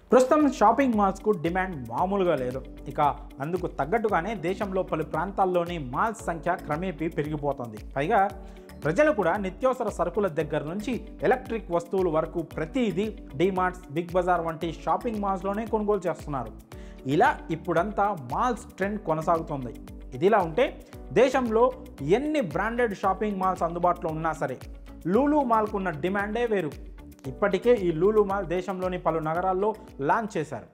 ప్రస్తుతం shopping మాల్స్కు demand మామూలుగా లేదు ఇక అందుకు తగ్గట్టుగానే దేశంలో పలు ప్రాంతాల్లోని మాల్స్ సంఖ్య క్రమేపీ పెరిగిపోతుంది పైగా ప్రజలు కూడా నిత్యావసర సరుకుల దగ్గర నుంచి ఎలక్ట్రిక్ వస్తువుల వరకు ప్రతిదీ డీమార్ట్స్ బిగ్ బజార్ వంటి షాపింగ్ మాల్స్లోనే కొనుగోలు చేస్తున్నారు ఇలా ఇప్పుడంతా మాల్స్ ట్రెండ్ కొనసాగుతుంది ఇదిలా ఉంటే దేశంలో ఎన్ని బ్రాండెడ్ షాపింగ్ మాల్స్ అందుబాటులో ఉన్నా సరే లూలు మాల్కు ఉన్న డిమాండే వేరు ఇప్పటికే ఈ లూలు మాల్ దేశంలోని పలు నగరాల్లో లాంచ్ చేశారు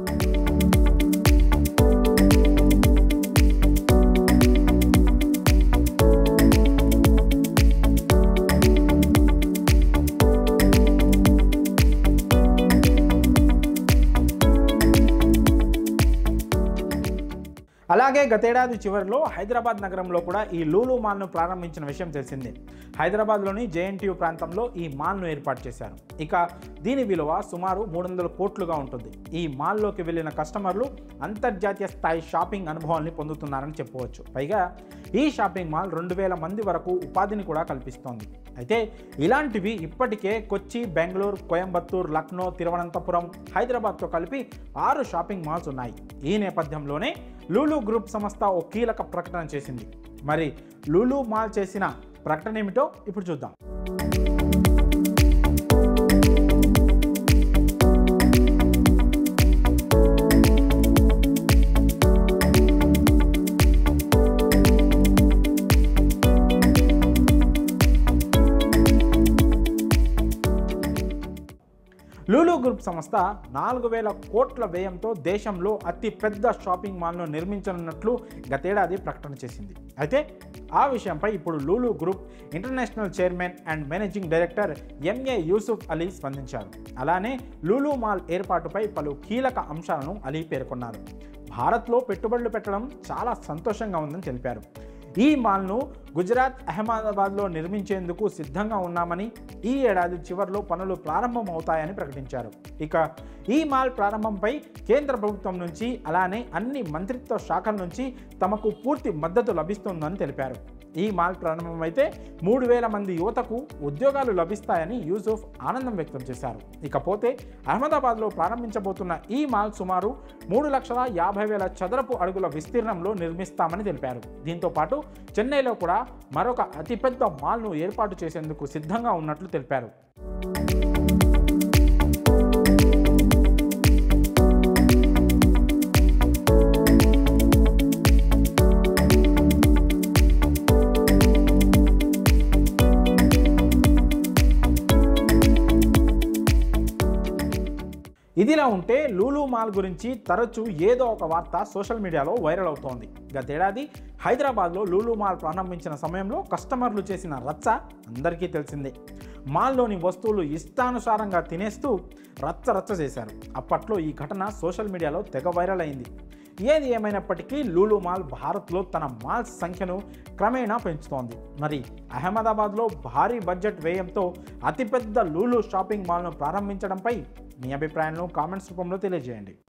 అలాగే గతేడాది చివరిలో హైదరాబాద్ నగరంలో కూడా ఈ లూలు మాల్ను ప్రారంభించిన విషయం తెలిసిందే హైదరాబాద్లోని జేఎన్టీయూ ప్రాంతంలో ఈ మాల్ను ఏర్పాటు చేశారు ఇక దీని విలువ సుమారు మూడు వందల కోట్లుగా ఉంటుంది ఈ మాల్లోకి వెళ్ళిన కస్టమర్లు అంతర్జాతీయ స్థాయి షాపింగ్ అనుభవాన్ని పొందుతున్నారని చెప్పవచ్చు పైగా ఈ షాపింగ్ మాల్ రెండు వేల మంది వరకు ఉపాధిని కూడా కల్పిస్తోంది అయితే ఇలాంటివి ఇప్పటికే కొచ్చి బెంగళూరు కోయంబత్తూర్ లక్నో తిరువనంతపురం హైదరాబాద్తో కలిపి ఆరు షాపింగ్ మాల్స్ ఉన్నాయి ఈ నేపథ్యంలోనే లూలు గ్రూప్ సంస్థ ఓ కీలక ప్రకటన చేసింది మరి లూలు మాల్ చేసిన ప్రకటన ఏమిటో ఇప్పుడు చూద్దాం లూలు గ్రూప్ సంస్థ నాలుగు వేల కోట్ల వ్యయంతో దేశంలో అతి పెద్ద షాపింగ్ మాల్ను నిర్మించనున్నట్లు గతేడాది ప్రకటన చేసింది అయితే ఆ విషయంపై ఇప్పుడు Lulu group international chairman and managing director MA Yusuff Ali స్పందించారు అలానే లూలు మాల్ ఏర్పాటుపై పలు కీలక అంశాలను అలీ పేర్కొన్నారు భారత్లో పెట్టుబడులు పెట్టడం చాలా సంతోషంగా ఉందని తెలిపారు ఈ మాల్ను గుజరాత్ అహ్మదాబాద్లో నిర్మించేందుకు సిద్ధంగా ఉన్నామని ఈ ఏడాది చివరిలో పనులు ప్రారంభమవుతాయని ప్రకటించారు ఇక ఈ మాల్ ప్రారంభంపై కేంద్ర ప్రభుత్వం నుంచి అలానే అన్ని మంత్రిత్వ శాఖల నుంచి తమకు పూర్తి మద్దతు లభిస్తుందని తెలిపారు ఈ మాల్ ప్రారంభమైతే మూడు వేల మంది యువతకు ఉద్యోగాలు లభిస్తాయని యూసుఫ్ ఆనందం వ్యక్తం చేశారు ఇకపోతే అహ్మదాబాద్లో ప్రారంభించబోతున్న ఈ మాల్ సుమారు మూడు లక్షల యాభై వేల చదరపు అడుగుల విస్తీర్ణంలో నిర్మిస్తామని తెలిపారు దీంతో పాటు చెన్నైలో కూడా మరొక అతిపెద్ద మాల్ను ఏర్పాటు చేసేందుకు సిద్ధంగా ఉన్నట్లు తెలిపారు ఇదిలా ఉంటే లూలు మాల్ గురించి తరచూ ఏదో ఒక వార్త సోషల్ మీడియాలో వైరల్ అవుతోంది గతేడాది హైదరాబాద్లో లూలు మాల్ ప్రారంభించిన సమయంలో కస్టమర్లు చేసిన రచ్చ అందరికీ తెలిసిందే మాల్లోని వస్తువులు ఇష్టానుసారంగా తినేస్తూ రచ్చ రచ్చ చేశారు అప్పట్లో ఈ ఘటన సోషల్ మీడియాలో తెగ వైరల్ అయింది ఏది ఏమైనప్పటికీ లూలు మాల్ భారత్లో తన మాల్స్ సంఖ్యను క్రమేణా పెంచుతోంది మరి అహ్మదాబాద్లో భారీ బడ్జెట్ వ్యయంతో అతిపెద్ద లూలు షాపింగ్ మాల్ను ప్రారంభించడంపై మీ అభిప్రాయాలను కామెంట్స్ రూపంలో తెలియజేయండి